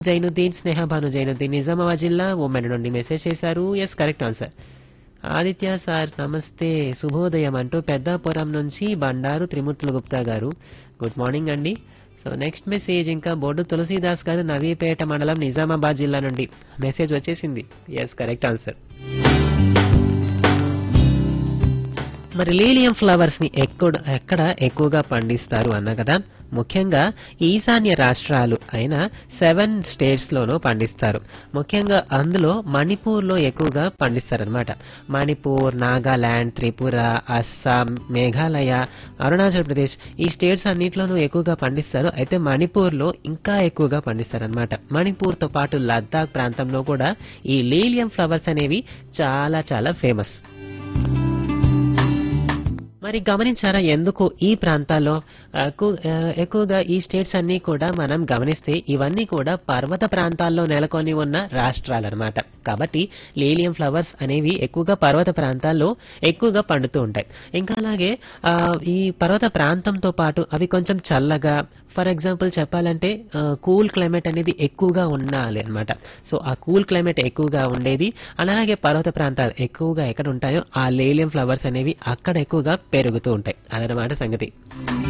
జైనుద్దీన్ స్నేహ భాను జైనుద్దీన్ నిజామాబాద్ జిల్లా ఉమెన్ నుండి మెసేజ్ చేశారు yes correct answer Aditya sir నమస్తే శుభోదయం అంటూ పెద్దాపురం నుంచి బండారు త్రిమూర్తుల గుప్తా గారు గుడ్ మార్నింగ్ అండి సో నెక్స్ట్ మెసేజ్ ఇంకా బొడ్డు తులసీదాస్ గారు నవీపేట మండలం నిజామాబాద్ జిల్లా నుండి మెసేజ్ వచ్చేసింది ఎస్ కరెక్ట్ ఆన్సర్ మరి లీలియం ఫ్లవర్స్ ని ఎక్కువ ఎక్కడ ఎక్కువగా పండిస్తారు అన్న కదా ముఖ్యంగా ఈశాన్య రాష్ట్రాలు అయిన సెవెన్ స్టేట్స్ లోనూ పండిస్తారు ముఖ్యంగా అందులో మణిపూర్ లో ఎక్కువగా పండిస్తారనమాట మణిపూర్ నాగాలాండ్ త్రిపుర అస్సాం మేఘాలయ అరుణాచల్ ప్రదేశ్ ఈ స్టేట్స్ అన్నిట్లోనూ ఎక్కువగా పండిస్తారు అయితే మణిపూర్ లో ఇంకా ఎక్కువగా పండిస్తారనమాట మణిపూర్ తో పాటు లద్దాఖ్ ప్రాంతంలో కూడా ఈ లీలియం ఫ్లవర్స్ అనేవి చాలా చాలా ఫేమస్ మరి గమనించారా ఎందుకు ఈ ప్రాంతాల్లో ఎక్కువ- ఆ, ఎక్కువగా ఈ స్టేట్స్ అన్ని కూడా మనం గమనిస్తే ఇవన్నీ కూడా పర్వత ప్రాంతాల్లో నెలకొని ఉన్న రాష్ట్రాలన్నమాట కాబట్టి లీలియం ఫ్లవర్స్ అనేవి ఎక్కువగా పర్వత ప్రాంతాల్లో ఎక్కువగా పండుతూ ఉంటాయి ఇంకా అలాగే ఆ, ఈ పర్వత ప్రాంతంతో పాటు అవి కొంచెం చల్లగా ఫర్ ఎగ్జాంపుల్ చెప్పాలంటే కూల్ క్లైమేట్ అనేది ఎక్కువగా ఉండాలి అన్నమాట సో ఆ కూల్ క్లైమేట్ ఎక్కువగా ఉండేది అలాగే పర్వత ప్రాంతాలు ఎక్కువగా ఎక్కడ ఉంటాయో ఆ లేలియం ఫ్లవర్స్ అనేవి అక్కడ ఎక్కువగా పెరుగుతూ ఉంటాయి అదనమాట సంగతి